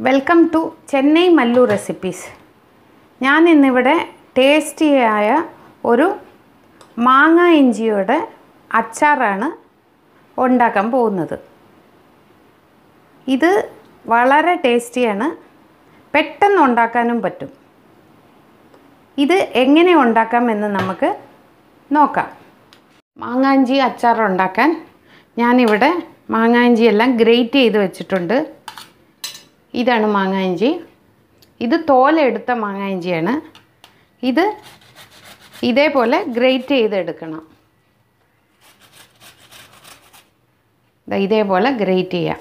welcome to Chennai Mallu recipes ഞാൻ ഇന്നിവിടെ ടേസ്റ്റിയായ ഒരു മാങ്ങ ഇഞ്ചിയുടെ അച്ചാറാണ് ഉണ്ടാക്കാൻ പോകുന്നത് ഇത് വളരെ ടേസ്റ്റിയാണ് പെട്ടെന്ന് ഉണ്ടാക്കാനും പറ്റും ഇത് എങ്ങനെ ഉണ്ടാക്കാമെന്ന് നമുക്ക് നോക്കാം മാങ്ങാഞ്ചി അച്ചാർ ഉണ്ടാക്കാൻ ഞാനിവിടെ മാങ്ങാഞ്ചി എല്ലാം ഗ്രേറ്റ് ചെയ്ത് വെച്ചിട്ടുണ്ട് ഇതാണ് മാങ്ങാഞ്ചി ഇത് തോലെടുത്ത മാങ്ങാഞ്ചിയാണ് ഇത് ഇതേപോലെ ഗ്രേറ്റ് ചെയ്തെടുക്കണം ദാ ഇതേപോലെ ഗ്രേറ്റ് ചെയ്യാം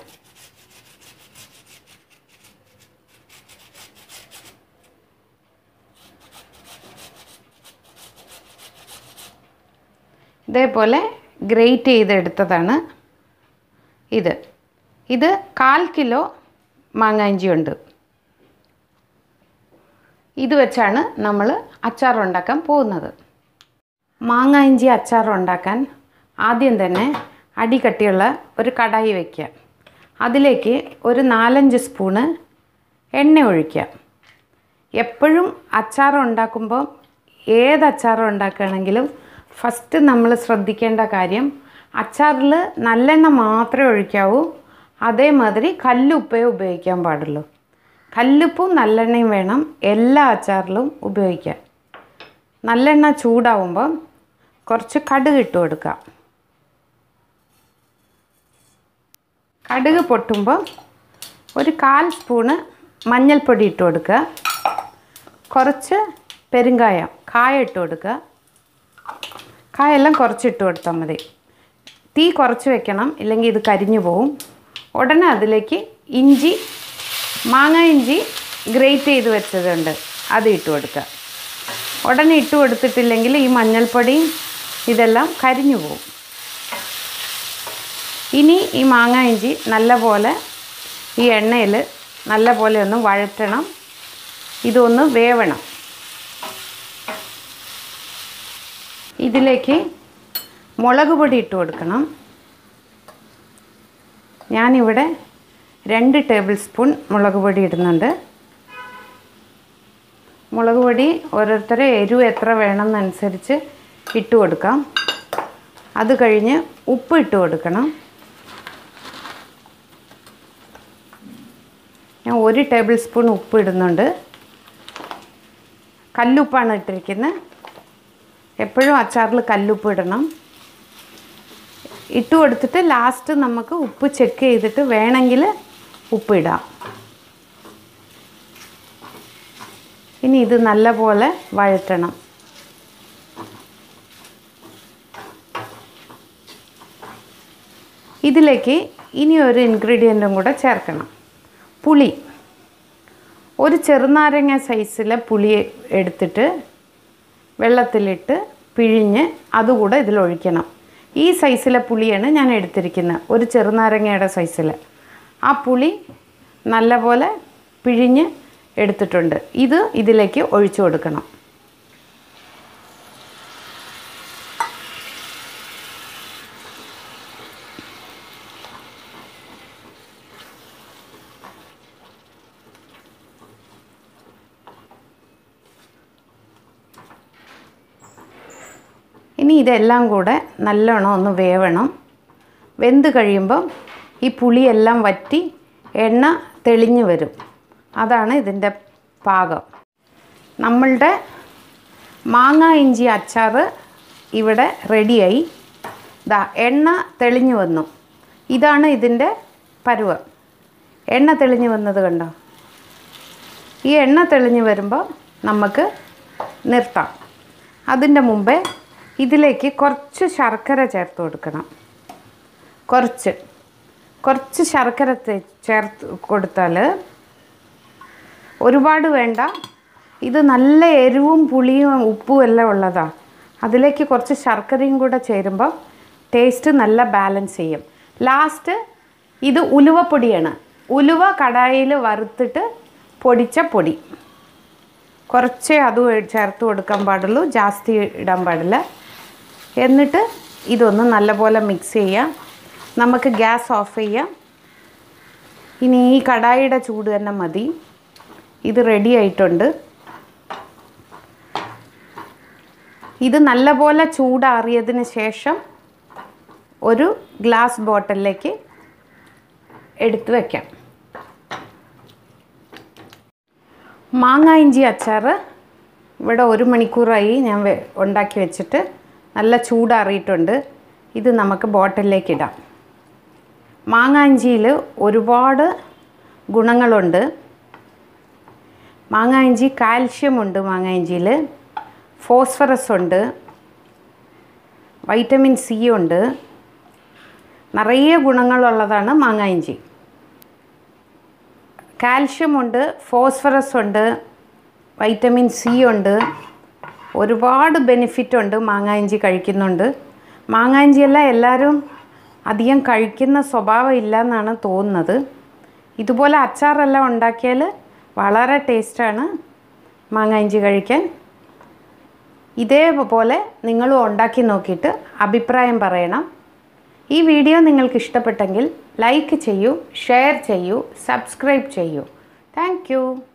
ഇതേപോലെ ഗ്രേറ്റ് ചെയ്തെടുത്തതാണ് ഇത് ഇത് കാൽ കിലോ മാങ്ങാഞ്ചി ഉണ്ട് ഇത് വെച്ചാണ് നമ്മൾ അച്ചാർ ഉണ്ടാക്കാൻ പോകുന്നത് മാങ്ങാഞ്ചി അച്ചാർ ഉണ്ടാക്കാൻ ആദ്യം തന്നെ അടികട്ടിയുള്ള ഒരു കടായി വയ്ക്കുക അതിലേക്ക് ഒരു നാലഞ്ച് സ്പൂണ് എണ്ണ ഒഴിക്കുക എപ്പോഴും അച്ചാർ ഉണ്ടാക്കുമ്പോൾ ഏത് അച്ചാർ ഉണ്ടാക്കുകയാണെങ്കിലും ഫസ്റ്റ് നമ്മൾ ശ്രദ്ധിക്കേണ്ട കാര്യം അച്ചാറിൽ നല്ലെണ്ണ മാത്രമേ ഒഴിക്കാവൂ അതേമാതിരി കല്ലുപ്പേ ഉപയോഗിക്കാൻ പാടുള്ളൂ കല്ലുപ്പും നല്ലെണ്ണയും വേണം എല്ലാ അച്ചാറിലും ഉപയോഗിക്കാൻ നല്ലെണ്ണ ചൂടാവുമ്പോൾ കുറച്ച് കടുക് ഇട്ട് കൊടുക്കാം കടുക് പൊട്ടുമ്പോൾ ഒരു കാൽ സ്പൂണ് മഞ്ഞൾപ്പൊടി ഇട്ട് കൊടുക്കുക കുറച്ച് പെരുങ്കായം കായ ഇട്ട് കൊടുക്കുക കായെല്ലാം കുറച്ച് ഇട്ട് കൊടുത്താൽ മതി തീ കുറച്ച് വെക്കണം ഇല്ലെങ്കിൽ ഇത് കരിഞ്ഞു പോവും ഉടനെ അതിലേക്ക് ഇഞ്ചി മാങ്ങ ഇഞ്ചി ഗ്രേറ്റ് ചെയ്ത് വെച്ചതുണ്ട് അത് ഇട്ട് കൊടുക്കുക ഉടനെ ഇട്ട് കൊടുത്തിട്ടില്ലെങ്കിൽ ഈ മഞ്ഞൾപ്പൊടിയും ഇതെല്ലാം കരിഞ്ഞു പോവും ഇനി ഈ മാങ്ങ ഇഞ്ചി നല്ലപോലെ ഈ എണ്ണയിൽ നല്ലപോലെ ഒന്ന് വഴറ്റണം ഇതൊന്ന് വേവണം ഇതിലേക്ക് മുളക് പൊടി ഇട്ട് കൊടുക്കണം ഞാനിവിടെ രണ്ട് ടേബിൾ സ്പൂൺ മുളക് പൊടി ഇടുന്നുണ്ട് മുളക് പൊടി ഓരോരുത്തരെ എരിവ് എത്ര വേണമെന്നനുസരിച്ച് ഇട്ട് കൊടുക്കാം അത് കഴിഞ്ഞ് ഉപ്പ് ഇട്ട് കൊടുക്കണം ഞാൻ ഒരു ടേബിൾ സ്പൂൺ ഉപ്പ് ഇടുന്നുണ്ട് കല്ലുപ്പാണ് ഇട്ടിരിക്കുന്നത് എപ്പോഴും അച്ചാറിൽ കല്ലുപ്പ് ഇടണം ഇട്ട് കൊടുത്തിട്ട് ലാസ്റ്റ് നമുക്ക് ഉപ്പ് ചെക്ക് ചെയ്തിട്ട് വേണമെങ്കിൽ ഉപ്പ് ഇടാം ഇനി ഇത് നല്ലപോലെ വഴറ്റണം ഇതിലേക്ക് ഇനി ഒരു ഇൻഗ്രീഡിയൻറ്റും കൂടെ ചേർക്കണം പുളി ഒരു ചെറുനാരങ്ങ സൈസിലെ പുളി എടുത്തിട്ട് വെള്ളത്തിലിട്ട് പിഴിഞ്ഞ് അതുകൂടെ ഇതിലൊഴിക്കണം ഈ സൈസിലെ പുളിയാണ് ഞാൻ എടുത്തിരിക്കുന്നത് ഒരു ചെറുനാരങ്ങയുടെ സൈസിൽ ആ പുളി നല്ലപോലെ പിഴിഞ്ഞ് എടുത്തിട്ടുണ്ട് ഇത് ഇതിലേക്ക് ഒഴിച്ചു കൊടുക്കണം ഇനി ഇതെല്ലാം കൂടെ നല്ലോണം ഒന്ന് വേവണം വെന്ത് കഴിയുമ്പം ഈ പുളിയെല്ലാം വറ്റി എണ്ണ തെളിഞ്ഞ് വരും അതാണ് ഇതിൻ്റെ പാകം നമ്മളുടെ മാങ്ങ ഇഞ്ചി അച്ചാർ ഇവിടെ റെഡിയായി ദാ എണ്ണ തെളിഞ്ഞു വന്നു ഇതാണ് ഇതിൻ്റെ പരുവം എണ്ണ തെളിഞ്ഞു വന്നത് കണ്ടോ ഈ എണ്ണ തെളിഞ്ഞു വരുമ്പോൾ നമുക്ക് നിർത്താം അതിൻ്റെ മുമ്പേ ഇതിലേക്ക് കുറച്ച് ശർക്കര ചേർത്ത് കൊടുക്കണം കുറച്ച് കുറച്ച് ശർക്കര തേ- ചേർത്ത് കൊടുത്താൽ ഒരുപാട് വേണ്ട ഇത് നല്ല എരിവും പുളിയും ഉപ്പും എല്ലാം ഉള്ളതാണ് അതിലേക്ക് കുറച്ച് ശർക്കരയും കൂടെ ചേരുമ്പോൾ ടേസ്റ്റ് നല്ല ബാലൻസ് ചെയ്യും ലാസ്റ്റ് ഇത് ഉലുവപ്പൊടിയാണ് ഉലുവ കടായിൽ വറുത്തിട്ട് പൊടിച്ച പൊടി കുറച്ചേ അതും ചേർത്ത് കൊടുക്കാൻ പാടുള്ളൂ ജാസ്തി ഇടാൻ പാടില്ല എന്നിട്ട് ഇതൊന്ന് നല്ലപോലെ മിക്സ് ചെയ്യാം നമുക്ക് ഗ്യാസ് ഓഫ് ചെയ്യാം ഇനി ഈ കടായിയുടെ ചൂട് തന്നെ മതി ഇത് റെഡി ആയിട്ടുണ്ട് ഇത് നല്ലപോലെ ചൂടാറിയതിന് ശേഷം ഒരു ഗ്ലാസ് ബോട്ടിലേക്ക് എടുത്തു വയ്ക്കാം മാങ്ങ ഇഞ്ചി അച്ചാർ ഇവിടെ ഒരു മണിക്കൂറായി ഞാൻ വെ- ഉണ്ടാക്കി വെച്ചിട്ട് നല്ല ചൂടാറിയിട്ടുണ്ട് ഇത് നമുക്ക് ബോട്ടിലേക്ക് ഇടാം മാങ്ങ ഇഞ്ചിയിൽ ഒരുപാട് ഗുണങ്ങളുണ്ട് മാങ്ങ ഇഞ്ചി കാൽഷ്യം ഉണ്ട് മാങ്ങ ഇഞ്ചിയിൽ ഫോസ്ഫറസ് ഉണ്ട് വൈറ്റമിൻ സി ഉണ്ട് നിറയെ ഗുണങ്ങളുള്ളതാണ് മാങ്ങ ഇഞ്ചി കാൽഷ്യം ഉണ്ട് ഫോസ്ഫറസ് ഉണ്ട് വൈറ്റമിൻ സി ഉണ്ട് ഒരുപാട് ബെനിഫിറ്റ് ഉണ്ട് മാങ്ങ ഇഞ്ചി കഴിക്കുന്നുണ്ട് മാങ്ങ ഇഞ്ചിയെല്ലാം എല്ലാവരും അധികം കഴിക്കുന്ന സ്വഭാവം ഇല്ല എന്നാണ് തോന്നുന്നത് ഇതുപോലെ അച്ചാറെല്ലാം ഉണ്ടാക്കിയാൽ വളരെ ടേസ്റ്റാണ് മാങ്ങ ഇഞ്ചി കഴിക്കാൻ ഇതേപോലെ നിങ്ങളും ഉണ്ടാക്കി നോക്കിയിട്ട് അഭിപ്രായം പറയണം ഈ വീഡിയോ നിങ്ങൾക്ക് ഇഷ്ടപ്പെട്ടെങ്കിൽ ലൈക്ക് ചെയ്യൂ ഷെയർ ചെയ്യൂ സബ്സ്ക്രൈബ് ചെയ്യൂ താങ്ക്